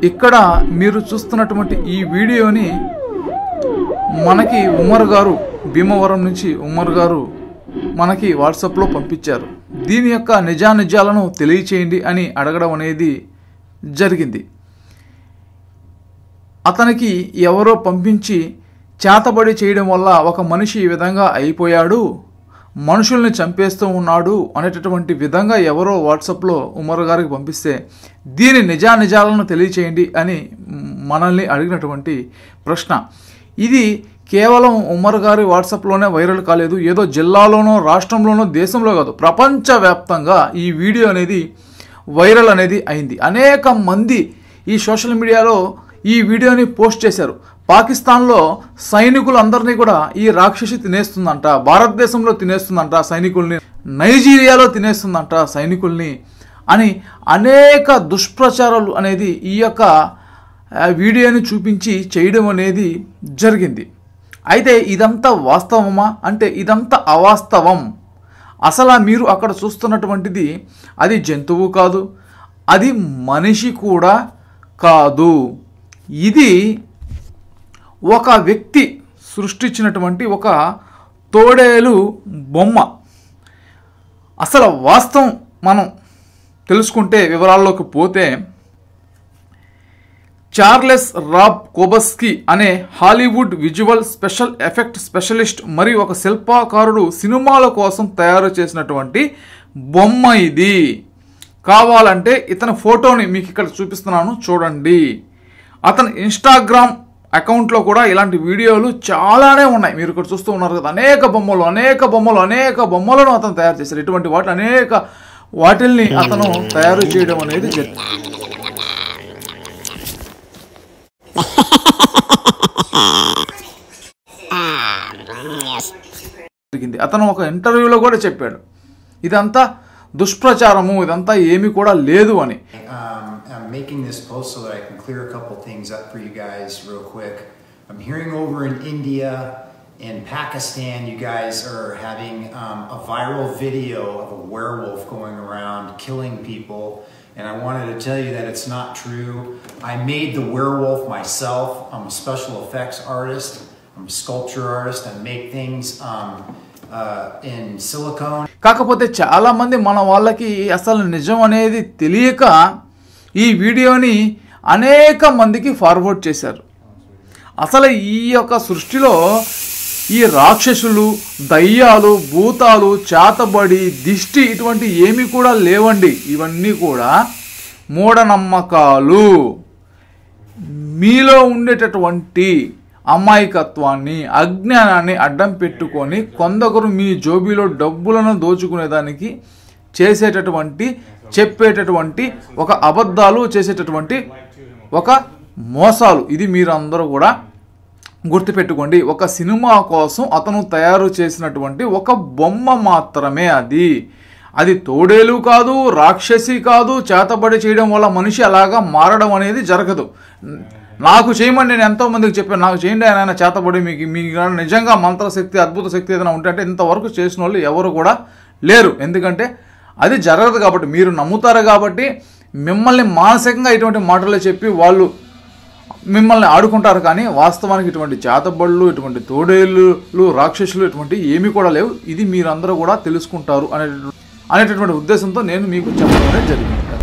ఇక్కడ మీరు చూస్తున్నటువంటి ఈ వీడియోని మనకి ఉమర్ గారు భీమవరం నుంచి ఉమర్ గారు మనకి వాట్సాప్లో పంపించారు దీని యొక్క నిజానిజాలను తెలియచేయండి అని అడగడం అనేది జరిగింది అతనికి ఎవరో పంపించి చేతబడి చేయడం వల్ల ఒక మనిషి ఈ విధంగా అయిపోయాడు మనుషుల్ని చంపేస్తూ ఉన్నాడు అనేటటువంటి విధంగా ఎవరో వాట్సాప్లో ఉమర్ గారికి పంపిస్తే దీని నిజానిజాలను తెలియచేయండి అని మనల్ని అడిగినటువంటి ప్రశ్న ఇది కేవలం ఉమర్ గారి వాట్సాప్లోనే వైరల్ కాలేదు ఏదో జిల్లాలోనో రాష్ట్రంలోనో దేశంలో కాదు ప్రపంచవ్యాప్తంగా ఈ వీడియో అనేది వైరల్ అనేది అయింది అనేక మంది ఈ సోషల్ మీడియాలో ఈ వీడియోని పోస్ట్ చేశారు పాకిస్తాన్లో సైనికులందరినీ కూడా ఈ రాక్షసి తినేస్తుందంట భారతదేశంలో తినేస్తుందంట సైనికుల్ని నైజీరియాలో తినేస్తుందంట సైనికుల్ని అని అనేక దుష్ప్రచారాలు అనేది ఈ యొక్క ఆ, వీడియోని చూపించి చేయడం అనేది జరిగింది అయితే ఇదంతా వాస్తవమా అంటే ఇదంతా అవాస్తవం అసలు మీరు అక్కడ చూస్తున్నటువంటిది అది జంతువు కాదు అది మనిషి కూడా కాదు ఇది ఒక వ్యక్తి సృష్టించినటువంటి ఒక తోడేలు బొమ్మ అసలు వాస్తవం మనం తెలుసుకుంటే వివరాల్లోకి పోతే చార్లెస్ రాబ్ కోబస్కి అనే Hollywood visual special effect specialist మరియు ఒక శిల్పకారుడు సినిమాల కోసం తయారు చేసినటువంటి బొమ్మ ఇది కావాలంటే ఇతని ఫోటోని మీకు ఇక్కడ చూపిస్తున్నాను చూడండి అతని ఇన్స్టాగ్రామ్ అకౌంట్లో కూడా ఇలాంటి వీడియోలు చాలానే ఉన్నాయి మీరు ఇక్కడ చూస్తూ ఉన్నారు కదా అనేక బొమ్మలు అనేక బొమ్మలు అనేక బొమ్మలను అతను తయారు చేశారు ఇటువంటి వాటి అనేక వాటిల్ని అతను తయారు చేయడం అనేది జరిగింది జరిగింది అతను ఒక ఇంటర్వ్యూలో కూడా చెప్పాడు ఇదంతా దుష్ప్రచారము ఇదంతా ఏమీ కూడా లేదు అని Um, I'm making this post so that I can clear a couple things up for you guys real quick. I'm hearing over in India and Pakistan, you guys are having um, a viral video of a werewolf going around killing people. And I wanted to tell you that it's not true. I made the werewolf myself. I'm a special effects artist. I'm a sculpture artist. I make things um, uh, in silicone. కాకపోతే చాలామంది మన వాళ్ళకి అసలు నిజం అనేది తెలియక ఈ వీడియోని అనేక మందికి ఫార్వర్డ్ చేశారు అసలు ఈ యొక్క సృష్టిలో ఈ రాక్షసులు దయ్యాలు భూతాలు చాతబడి దిష్టి ఇటువంటి ఏమీ కూడా లేవండి ఇవన్నీ కూడా మూఢనమ్మకాలు మీలో ఉండేటటువంటి అమాయకత్వాన్ని అజ్ఞానాన్ని అడ్డం పెట్టుకొని కొందరు మీ జోబీలో డబ్బులను దోచుకునేదానికి చేసేటటువంటి చెప్పేటటువంటి ఒక అబద్ధాలు చేసేటటువంటి ఒక మోసాలు ఇది మీరందరూ కూడా గుర్తుపెట్టుకోండి ఒక సినిమా కోసం అతను తయారు చేసినటువంటి ఒక బొమ్మ మాత్రమే అది అది తోడేలు కాదు రాక్షసి కాదు చేతబడి చేయడం వల్ల మనిషి అలాగా మారడం అనేది జరగదు నాకు చేయమని నేను ఎంతో మందికి చెప్పాను నాకు చేయండి ఆయన చేతబడి మీకు మీ నిజంగా మంత్రశక్తి అద్భుత శక్తి ఏదైనా ఉంటే అంటే ఇంతవరకు చేసిన వాళ్ళు ఎవరు కూడా లేరు ఎందుకంటే అది జరగదు కాబట్టి మీరు నమ్ముతారు కాబట్టి మిమ్మల్ని మానసికంగా ఇటువంటి మాటలు చెప్పి వాళ్ళు మిమ్మల్ని ఆడుకుంటారు కానీ వాస్తవానికి ఇటువంటి చేతబళ్ళు ఇటువంటి తోడేళ్ళు రాక్షసులు ఇటువంటి ఏమీ కూడా లేవు ఇది మీరందరూ కూడా తెలుసుకుంటారు అనే అనేటటువంటి ఉద్దేశంతో నేను మీకు చెప్పడం అనేది జరిగింది